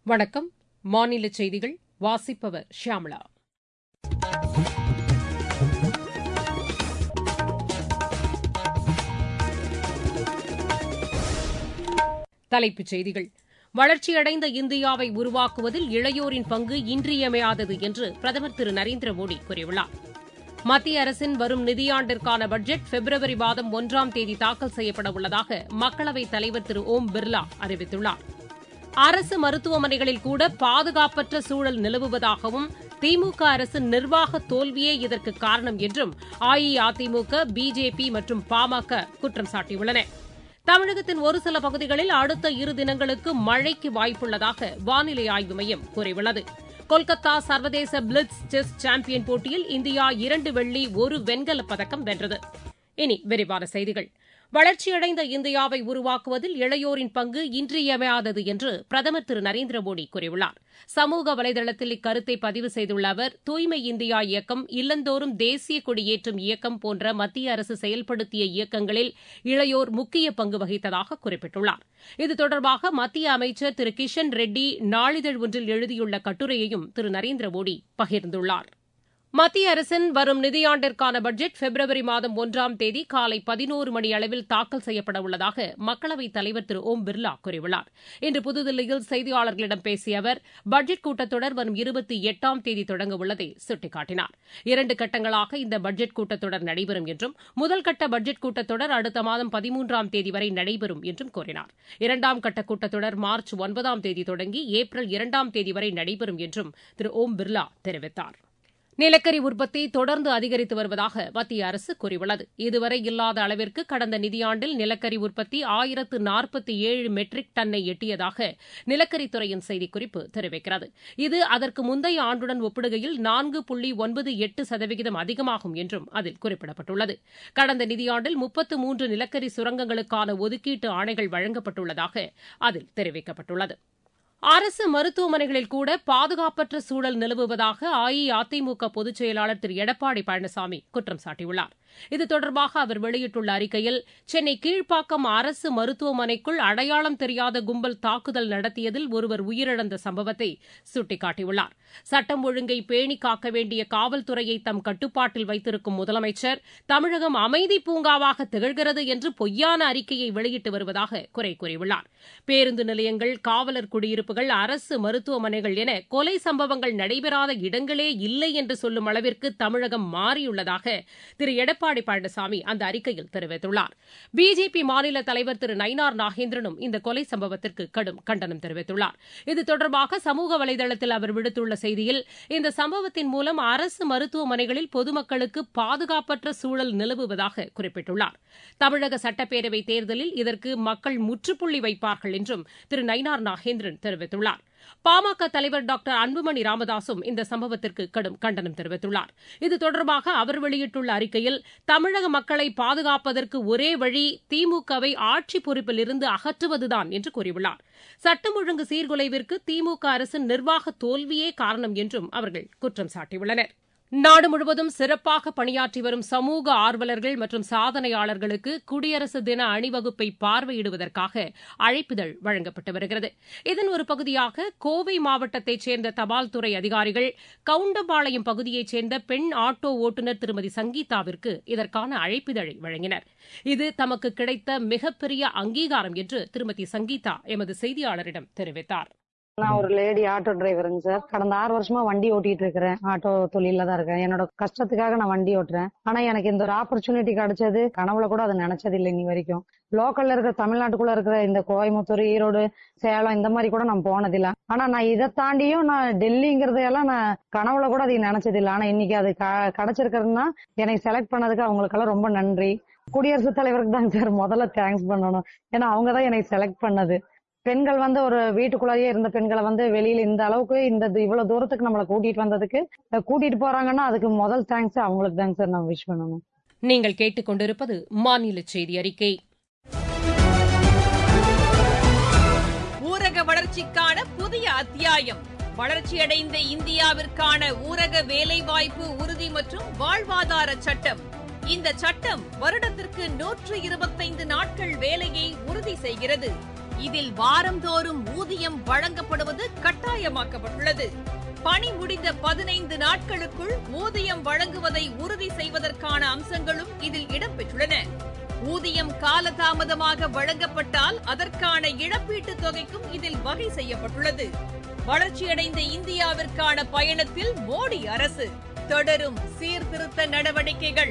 வணக்கம் மாநில செய்திகள் வாசிப்பவர் ஷியாமளா தலைப்புச் செய்திகள் வளர்ச்சியடைந்த இந்தியாவை உருவாக்குவதில் இளையோரின் பங்கு இன்றியமையாதது என்று பிரதமர் திரு நரேந்திர மோடி கூறியுள்ளார் மத்திய அரசின் வரும் நிதியாண்டிற்கான பட்ஜெட் பிப்ரவரி மாதம் ஒன்றாம் தேதி தாக்கல் செய்யப்பட உள்ளதாக மக்களவைத் தலைவர் திரு ஓம் பிர்லா அறிவித்துள்ளார் அரசு மருத்துவமனைகளில் கூட பாதுகாப்பற்ற சூழல் நிலவுவதாகவும் திமுக அரசின் நிர்வாக தோல்வியே இதற்கு காரணம் என்றும் அஇஅதிமுக பிஜேபி மற்றும் பாமக குற்றம் சாட்டியுள்ளன தமிழகத்தின் ஒரு சில பகுதிகளில் அடுத்த இரு தினங்களுக்கு மழைக்கு வாய்ப்புள்ளதாக வானிலை ஆய்வு மையம் கூறியுள்ளது கொல்கத்தா சர்வதேச பிளிட்ஸ் செஸ் சாம்பியன் போட்டியில் இந்தியா இரண்டு வெள்ளி ஒரு வெண்கலப் பதக்கம் வென்றது இனி விரிவான செய்திகள் வளர்ச்சியடைந்த இந்தியாவை உருவாக்குவதில் இளையோரின் பங்கு இன்றியமையாதது என்று பிரதமர் திரு நரேந்திர மோடி கூறியுள்ளார் சமூக வலைதளத்தில் இக்கருத்தை பதிவு செய்துள்ள அவர் தூய்மை இந்தியா இயக்கம் இல்லந்தோறும் தேசிய கொடியேற்றும் இயக்கம் போன்ற மத்திய அரசு செயல்படுத்திய இயக்கங்களில் இளையோர் முக்கிய பங்கு வகித்ததாக குறிப்பிட்டுள்ளார் இது தொடர்பாக மத்திய அமைச்சர் திரு கிஷன் ரெட்டி நாளிதழ் ஒன்றில் எழுதியுள்ள கட்டுரையையும் திரு நரேந்திர மோடி பகிர்ந்துள்ளார் மத்திய அரசின் வரும் நிதியாண்டிற்கான பட்ஜெட் பிப்ரவரி மாதம் ஒன்றாம் தேதி காலை பதினோரு மணி அளவில் தாக்கல் செய்யப்பட உள்ளதாக மக்களவைத் தலைவர் திரு ஓம் பிர்லா கூறியுள்ளார் இன்று புதுதில்லியில் செய்தியாளர்களிடம் பேசிய அவர் பட்ஜெட் கூட்டத்தொடர் வரும் இருபத்தி எட்டாம் தேதி தொடங்க உள்ளதை சுட்டிக்காட்டினார் இரண்டு கட்டங்களாக இந்த பட்ஜெட் கூட்டத்தொடர் நடைபெறும் என்றும் முதல் கட்ட பட்ஜெட் கூட்டத்தொடர் அடுத்த மாதம் பதிமூன்றாம் தேதி வரை நடைபெறும் என்றும் கூறினார் இரண்டாம் கட்ட கூட்டத்தொடர் மார்ச் ஒன்பதாம் தேதி தொடங்கி ஏப்ரல் இரண்டாம் தேதி வரை நடைபெறும் என்றும் திரு ஓம் பிர்லா தெரிவித்தார் நிலக்கரி உற்பத்தி தொடர்ந்து அதிகரித்து வருவதாக மத்திய அரசு கூறியுள்ளது இதுவரை இல்லாத அளவிற்கு கடந்த நிதியாண்டில் நிலக்கரி உற்பத்தி ஆயிரத்து நாற்பத்தி ஏழு மெட்ரிக் டன்னை எட்டியதாக நிலக்கரித்துறையின் செய்திக்குறிப்பு தெரிவிக்கிறது இது அதற்கு முந்தைய ஆண்டுடன் ஒப்பிடுகையில் நான்கு புள்ளி ஒன்பது எட்டு சதவிகிதம் அதிகமாகும் என்றும் அதில் குறிப்பிடப்பட்டுள்ளது கடந்த நிதியாண்டில் முப்பத்து மூன்று நிலக்கரி சுரங்கங்களுக்கான ஒதுக்கீட்டு ஆணைகள் வழங்கப்பட்டுள்ளதாக அதில் தெரிவிக்கப்பட்டுள்ளது அரசு மருத்துவமனைகளில் கூட பாதுகாப்பற்ற சூழல் நிலவுவதாக அஇஅதிமுக பொதுச் செயலாளர் திரு எடப்பாடி பழனிசாமி குற்றம் சாட்டியுள்ளார் இது தொடர்பாக அவர் வெளியிட்டுள்ள அறிக்கையில் சென்னை கீழ்ப்பாக்கம் அரசு மருத்துவமனைக்குள் அடையாளம் தெரியாத கும்பல் தாக்குதல் நடத்தியதில் ஒருவர் உயிரிழந்த சம்பவத்தை சுட்டிக்காட்டியுள்ளார் சட்டம் ஒழுங்கை பேணி காக்க வேண்டிய காவல்துறையை தம் கட்டுப்பாட்டில் வைத்திருக்கும் முதலமைச்சர் தமிழகம் அமைதி பூங்காவாக திகழ்கிறது என்று பொய்யான அறிக்கையை வெளியிட்டு வருவதாக குறை கூறியுள்ளார் பேருந்து நிலையங்கள் காவலர் குடியிருப்புகள் அரசு மருத்துவமனைகள் என கொலை சம்பவங்கள் நடைபெறாத இடங்களே இல்லை என்று சொல்லும் அளவிற்கு தமிழகம் மாறியுள்ளதாக திரு எடப்பாடி பழனிசாமி அந்த அறிக்கையில் தெரிவித்துள்ளார் பிஜேபி மாநில தலைவர் திரு நயினார் நாகேந்திரனும் இந்த கொலை சம்பவத்திற்கு கடும் கண்டனம் தெரிவித்துள்ளார் இது தொடர்பாக சமூக வலைதளத்தில் அவர் விடுத்துள்ள செய்தியில் இந்த சம்பவத்தின் மூலம் அரசு மருத்துவமனைகளில் பொதுமக்களுக்கு பாதுகாப்பற்ற சூழல் நிலவுவதாக குறிப்பிட்டுள்ளார் தமிழக சட்டப்பேரவை தேர்தலில் இதற்கு மக்கள் முற்றுப்புள்ளி வைப்பார்கள் என்றும் திரு நயினார் நாகேந்திரன் தெரிவித்துள்ளார் பாமக தலைவர் டாக்டர் அன்புமணி ராமதாசும் இந்த சம்பவத்திற்கு கடும் கண்டனம் தெரிவித்துள்ளார் இது தொடர்பாக அவர் வெளியிட்டுள்ள அறிக்கையில் தமிழக மக்களை பாதுகாப்பதற்கு ஒரே வழி திமுகவை ஆட்சி பொறுப்பில் இருந்து அகற்றுவதுதான் என்று கூறியுள்ளார் சட்டம் ஒழுங்கு சீர்குலைவிற்கு திமுக அரசின் நிர்வாக தோல்வியே காரணம் என்றும் அவர்கள் குற்றம் சாட்டியுள்ளனர் நாடு முழுவதும் சிறப்பாக பணியாற்றி வரும் சமூக ஆர்வலர்கள் மற்றும் சாதனையாளர்களுக்கு குடியரசு தின அணிவகுப்பை பார்வையிடுவதற்காக அழைப்பிதழ் வழங்கப்பட்டு வருகிறது இதன் ஒரு பகுதியாக கோவை மாவட்டத்தைச் சேர்ந்த தபால் துறை அதிகாரிகள் கவுண்டம்பாளையம் பகுதியைச் சேர்ந்த பெண் ஆட்டோ ஓட்டுநர் திருமதி சங்கீதாவிற்கு இதற்கான அழைப்பிதழை வழங்கினர் இது தமக்கு கிடைத்த மிகப்பெரிய அங்கீகாரம் என்று திருமதி சங்கீதா எமது செய்தியாளரிடம் தெரிவித்தார் நான் ஒரு லேடி ஆட்டோ டிரைவருங்க சார் கடந்த ஆறு வருஷமா வண்டி ஓட்டிட்டு இருக்கிறேன் ஆட்டோ தொழில தான் இருக்கேன் என்னோட கஷ்டத்துக்காக நான் வண்டி ஓட்டுறேன் ஆனா எனக்கு இந்த ஒரு ஆப்பர்ச்சுனிட்டி கிடைச்சது கனவுல கூட அதை நினைச்சது இல்லை இன்னி வரைக்கும் லோக்கல்ல இருக்கிற தமிழ்நாட்டுக்குள்ள இருக்கிற இந்த கோயம்புத்தூர் ஈரோடு சேலம் இந்த மாதிரி கூட நான் போனதில்ல ஆனா நான் இதை தாண்டியும் நான் டெல்லிங்கிறது எல்லாம் நான் கனவுல கூட அதை நினைச்சது இல்லை ஆனா இன்னைக்கு அது கிடைச்சிருக்கிறதுனா என்னை செலக்ட் பண்ணதுக்கு அவங்களுக்கெல்லாம் ரொம்ப நன்றி குடியரசுத் தலைவருக்கு தான் சார் முதல்ல தேங்க்ஸ் பண்ணணும் ஏன்னா அவங்க தான் என்னை செலக்ட் பண்ணது பெண்கள் வந்து ஒரு வீட்டுக்குள்ளேயே இருந்த பெண்களை வந்து வெளியில இந்த அளவுக்கு இந்த இவ்வளவு தூரத்துக்கு நம்மளை கூட்டிட்டு வந்ததுக்கு கூட்டிட்டு போறாங்கன்னா அதுக்கு முதல் தேங்க்ஸ் அவங்களுக்கு தாங்க சார் நான் விஷ் பண்ணணும் நீங்கள் கேட்டுக்கொண்டிருப்பது மாநில செய்தி அறிக்கை ஊரக வளர்ச்சிக்கான புதிய அத்தியாயம் வளர்ச்சியடைந்த இந்தியாவிற்கான ஊரக வேலைவாய்ப்பு உறுதி மற்றும் வாழ்வாதார சட்டம் இந்த சட்டம் வருடத்திற்கு நூற்று இருபத்தைந்து நாட்கள் வேலையை உறுதி செய்கிறது இதில் வாரந்தோறும் ஊதியம் வழங்கப்படுவது கட்டாய கட்டாயமாக்கப்பட்டுள்ளது பணி முடிந்த பதினைந்து நாட்களுக்குள் ஊதியம் வழங்குவதை உறுதி செய்வதற்கான அம்சங்களும் இதில் இடம்பெற்றுள்ளன ஊதியம் காலதாமதமாக வழங்கப்பட்டால் அதற்கான இழப்பீட்டுத் தொகைக்கும் இதில் வகை செய்யப்பட்டுள்ளது வளர்ச்சியடைந்த இந்தியாவிற்கான பயணத்தில் மோடி அரசு தொடரும் சீர்திருத்த நடவடிக்கைகள்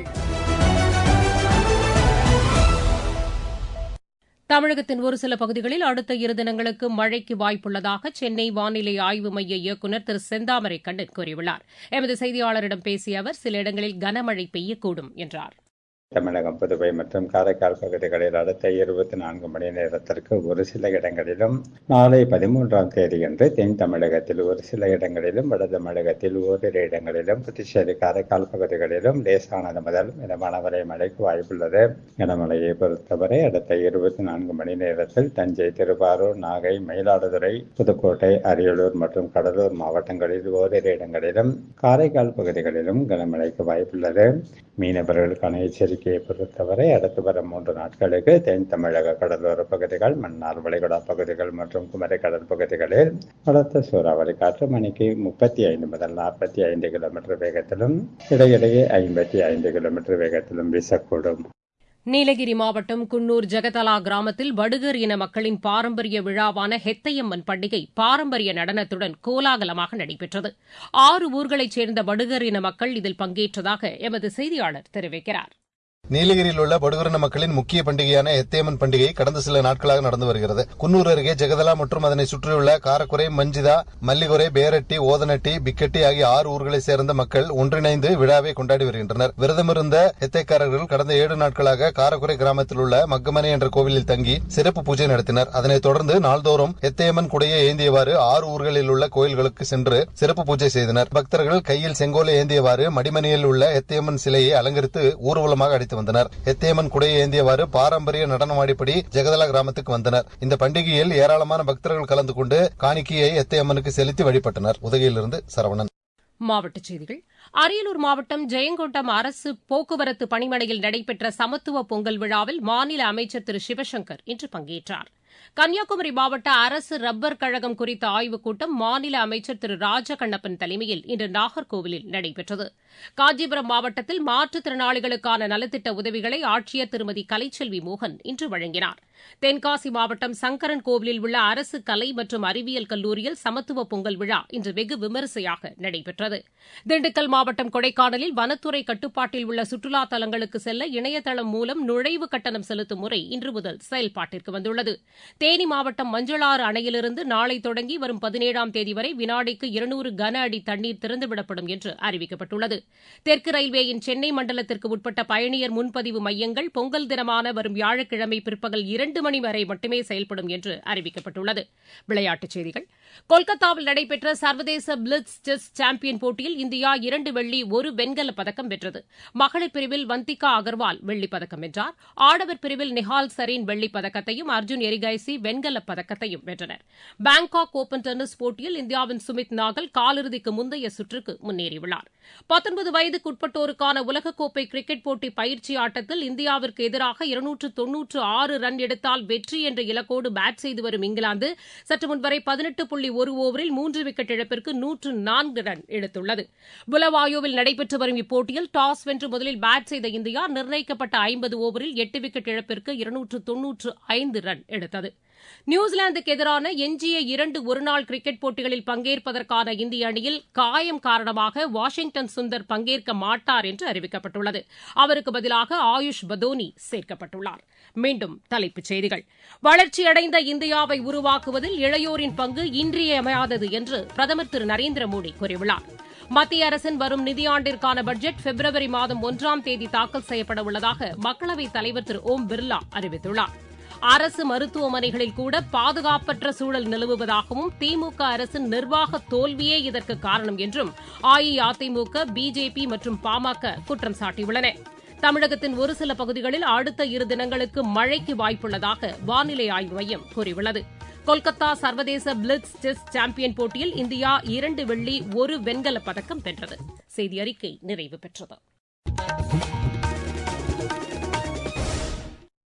தமிழகத்தின் ஒரு சில பகுதிகளில் அடுத்த இரு தினங்களுக்கு மழைக்கு வாய்ப்புள்ளதாக சென்னை வானிலை ஆய்வு மைய இயக்குநர் திரு செந்தாமரை கண்ணன் கூறியுள்ளார் எமது செய்தியாளரிடம் பேசிய அவர் சில இடங்களில் கனமழை பெய்யக்கூடும் என்றார் தமிழகம் புதுவை மற்றும் காரைக்கால் பகுதிகளில் அடுத்த இருபத்தி நான்கு மணி நேரத்திற்கு ஒரு சில இடங்களிலும் நாளை பதிமூன்றாம் தேதியன்று தென் தமிழகத்தில் ஒரு சில இடங்களிலும் வட தமிழகத்தில் ஓரிரு இடங்களிலும் புதுச்சேரி காரைக்கால் பகுதிகளிலும் லேசானது முதல் மிதமான வரை மழைக்கு வாய்ப்புள்ளது கனமழையை பொறுத்தவரை அடுத்த இருபத்தி நான்கு மணி நேரத்தில் தஞ்சை திருவாரூர் நாகை மயிலாடுதுறை புதுக்கோட்டை அரியலூர் மற்றும் கடலூர் மாவட்டங்களில் ஓரிரு இடங்களிலும் காரைக்கால் பகுதிகளிலும் கனமழைக்கு வாய்ப்புள்ளது மீனவர்களுக்கான எச்சரிக்கையை பொறுத்தவரை அடுத்து வரும் மூன்று நாட்களுக்கு தென் தமிழக கடலோர பகுதிகள் மன்னார் வளைகுடா பகுதிகள் மற்றும் குமரி கடல் பகுதிகளில் பலத்த சூறாவளி காற்று மணிக்கு முப்பத்தி ஐந்து முதல் நாற்பத்தி ஐந்து கிலோமீட்டர் வேகத்திலும் இடையிடையே ஐம்பத்தி ஐந்து கிலோமீட்டர் வேகத்திலும் வீசக்கூடும் நீலகிரி மாவட்டம் குன்னூர் ஜெகதலா கிராமத்தில் வடுகர் இன மக்களின் பாரம்பரிய விழாவான ஹெத்தையம்மன் பண்டிகை பாரம்பரிய நடனத்துடன் கோலாகலமாக நடைபெற்றது ஆறு ஊர்களைச் சேர்ந்த வடுகர் இன மக்கள் இதில் பங்கேற்றதாக எமது செய்தியாளர் தெரிவிக்கிறார் நீலகிரியில் உள்ள படுகுரண மக்களின் முக்கிய பண்டிகையான எத்தேமன் பண்டிகை கடந்த சில நாட்களாக நடந்து வருகிறது குன்னூர் அருகே ஜெகதலா மற்றும் அதனை சுற்றியுள்ள காரக்குறை மஞ்சிதா மல்லிகுறை பேரட்டி ஓதனட்டி பிக்கட்டி ஆகிய ஆறு ஊர்களை சேர்ந்த மக்கள் ஒன்றிணைந்து விழாவை கொண்டாடி வருகின்றனர் விரதமிருந்த எத்தைக்காரர்கள் கடந்த ஏழு நாட்களாக காரக்குறை கிராமத்தில் உள்ள மக்கமனை என்ற கோவிலில் தங்கி சிறப்பு பூஜை நடத்தினர் அதனைத் தொடர்ந்து நாள்தோறும் எத்தையம்மன் குடையை ஏந்தியவாறு ஆறு ஊர்களில் உள்ள கோயில்களுக்கு சென்று சிறப்பு பூஜை செய்தனர் பக்தர்கள் கையில் செங்கோலை ஏந்தியவாறு மடிமணியில் உள்ள எத்தையம்மன் சிலையை அலங்கரித்து ஊர்வலமாக அடித்து வந்தனர் எத்தேமன் குடையை ஏந்தியவாறு பாரம்பரிய நடனமாடிப்படி ஜெகதலா கிராமத்துக்கு வந்தனர் இந்த பண்டிகையில் ஏராளமான பக்தர்கள் கலந்து கொண்டு காணிக்கையை எத்தையம்மனுக்கு செலுத்தி வழிபட்டனர் உதகையிலிருந்து சரவணன் மாவட்டச் செய்திகள் அரியலூர் மாவட்டம் ஜெயங்கொண்டம் அரசு போக்குவரத்து பணிமனையில் நடைபெற்ற சமத்துவ பொங்கல் விழாவில் மாநில அமைச்சர் திரு சிவசங்கர் இன்று பங்கேற்றார் கன்னியாகுமரி மாவட்ட அரசு ரப்பர் கழகம் குறித்த ஆய்வுக் கூட்டம் மாநில அமைச்சர் திரு ராஜகண்ணப்பன் தலைமையில் இன்று நாகர்கோவிலில் நடைபெற்றது காஞ்சிபுரம் மாவட்டத்தில் மாற்றுத்திறனாளிகளுக்கான நலத்திட்ட உதவிகளை ஆட்சியர் திருமதி கலைச்செல்வி மோகன் இன்று வழங்கினார் தென்காசி மாவட்டம் சங்கரன் கோவிலில் உள்ள அரசு கலை மற்றும் அறிவியல் கல்லூரியில் சமத்துவ பொங்கல் விழா இன்று வெகு விமரிசையாக நடைபெற்றது திண்டுக்கல் மாவட்டம் கொடைக்கானலில் வனத்துறை கட்டுப்பாட்டில் உள்ள சுற்றுலா தலங்களுக்கு செல்ல இணையதளம் மூலம் நுழைவு கட்டணம் செலுத்தும் முறை இன்று முதல் செயல்பாட்டிற்கு வந்துள்ளது தேனி மாவட்டம் மஞ்சளாறு அணையிலிருந்து நாளை தொடங்கி வரும் பதினேழாம் தேதி வரை வினாடிக்கு இருநூறு கன அடி தண்ணீர் திறந்துவிடப்படும் என்று அறிவிக்கப்பட்டுள்ளது தெற்கு ரயில்வேயின் சென்னை மண்டலத்திற்கு உட்பட்ட பயணியர் முன்பதிவு மையங்கள் பொங்கல் தினமான வரும் வியாழக்கிழமை பிற்பகல் இரண்டு மணி வரை மட்டுமே செயல்படும் என்று அறிவிக்கப்பட்டுள்ளது விளையாட்டுச் செய்திகள் கொல்கத்தாவில் நடைபெற்ற சர்வதேச பிளிட்ஸ் செஸ் சாம்பியன் போட்டியில் இந்தியா இரண்டு வெள்ளி ஒரு வெண்கலப் பதக்கம் வென்றது மகளிர் பிரிவில் வந்திகா அகர்வால் வெள்ளிப் பதக்கம் வென்றார் ஆடவர் பிரிவில் நிஹால் சரீன் வெள்ளிப் பதக்கத்தையும் அர்ஜுன் எரிகைசி வெண்கலப் பதக்கத்தையும் வென்றனர் பாங்காக் ஓபன் டென்னிஸ் போட்டியில் இந்தியாவின் சுமித் நாகல் காலிறுதிக்கு முந்தைய சுற்றுக்கு முன்னேறியுள்ளார் பத்தொன்பது வயதுக்குட்பட்டோருக்கான உலகக்கோப்பை கிரிக்கெட் போட்டி பயிற்சி ஆட்டத்தில் இந்தியாவிற்கு எதிராக இருநூற்று தொன்னூற்று ஆறு ரன் எடுத்தால் வெற்றி என்ற இலக்கோடு பேட் செய்து வரும் இங்கிலாந்து சற்று முன்வரை பதினெட்டு புள்ளி ஒரு ஓவரில் மூன்று விக்கெட் இழப்பிற்கு நூற்று நான்கு ரன் எடுத்துள்ளது புலவாயோவில் நடைபெற்று வரும் இப்போட்டியில் டாஸ் வென்று முதலில் பேட் செய்த இந்தியா நிர்ணயிக்கப்பட்ட ஐம்பது ஓவரில் எட்டு விக்கெட் இழப்பிற்கு இருநூற்று தொன்னூற்று ஐந்து ரன் எடுத்தது நியூசிலாந்துக்கு எதிரான எஞ்சிய இரண்டு ஒருநாள் கிரிக்கெட் போட்டிகளில் பங்கேற்பதற்கான இந்திய அணியில் காயம் காரணமாக வாஷிங்டன் சுந்தர் பங்கேற்க மாட்டார் என்று அறிவிக்கப்பட்டுள்ளது அவருக்கு பதிலாக ஆயுஷ் பதோனி சேர்க்கப்பட்டுள்ளார் மீண்டும் தலைப்புச் செய்திகள் வளர்ச்சியடைந்த இந்தியாவை உருவாக்குவதில் இளையோரின் பங்கு இன்றியமையாதது என்று பிரதமர் திரு நரேந்திர மோடி கூறியுள்ளார் மத்திய அரசின் வரும் நிதியாண்டிற்கான பட்ஜெட் பிப்ரவரி மாதம் ஒன்றாம் தேதி தாக்கல் செய்யப்பட உள்ளதாக மக்களவைத் தலைவர் திரு ஓம் பிர்லா அறிவித்துள்ளார் அரசு மருத்துவமனைகளில் கூட பாதுகாப்பற்ற சூழல் நிலவுவதாகவும் திமுக அரசின் நிர்வாக தோல்வியே இதற்கு காரணம் என்றும் அஇஅதிமுக பிஜேபி மற்றும் பாமக குற்றம் சாட்டியுள்ளன தமிழகத்தின் ஒரு சில பகுதிகளில் அடுத்த இரு தினங்களுக்கு மழைக்கு வாய்ப்புள்ளதாக வானிலை ஆய்வு மையம் கூறியுள்ளது கொல்கத்தா சர்வதேச பிளிட்ஸ் செஸ் சாம்பியன் போட்டியில் இந்தியா இரண்டு வெள்ளி ஒரு வெண்கலப் பதக்கம் வென்றது செய்தி அறிக்கை நிறைவு பெற்றது